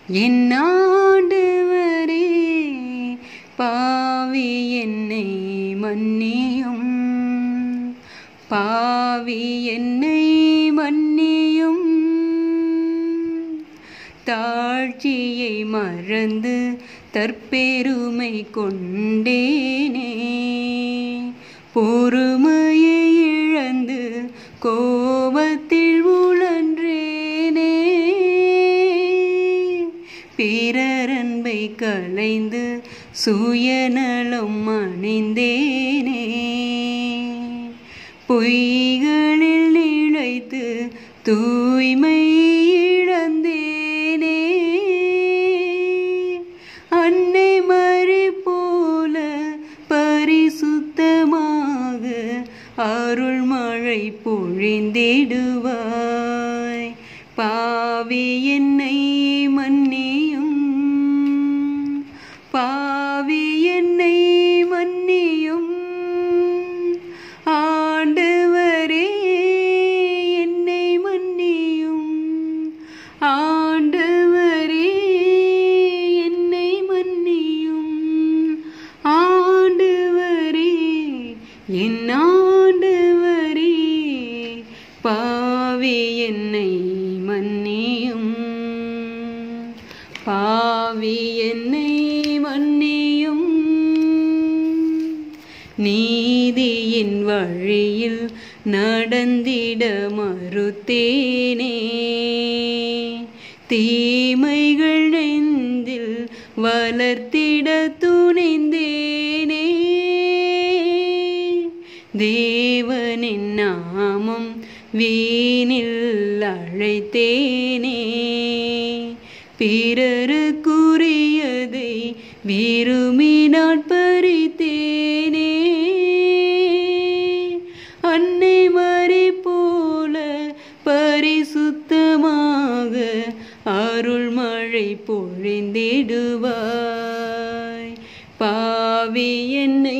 என் ஆண்டவரே பாவி என்னை மன்னியும் பாவி என்னை மன்னியும் தாழ்ச்சியை மறந்து தற்பெருமை கொண்டேனே பொறுமையை இழந்து கோபத்தில் உழன்றேனே பிறரன்பை கலைந்து சுயநலம் அணிந்தேனே பொய்களில் நிலைத்து தூய்மை இழந்தேனே அன்னை மறி போல பரிசுத்தமாக அருள் மழை பொழிந்திடுவாய் பாவி என்னை மன்னியும் பாவி என்னை மன்னியும் ஆண்டவரே என்னை மன்னியும் ஆண்டவரே என்னை மன்னியும் ஆண்டவரே என் ஆண்டவரே பாவி என்னை மன்னியும் பாவி என்னை மன்னியும் நீதியின் வழியில் நடந்திட மறுத்தேனே தீமைகள் நெந்தில் வளர்த்திட துணிந்தேனே தேவனின் நாமம் வீணில் அழைத்தேனே பிறருக்குரியதை விரும்பினாற் பறித்தேனே அன்னை மறி போல பரிசுத்தமாக அருள் மழை பொழிந்திடுவாய் பாவி என்னை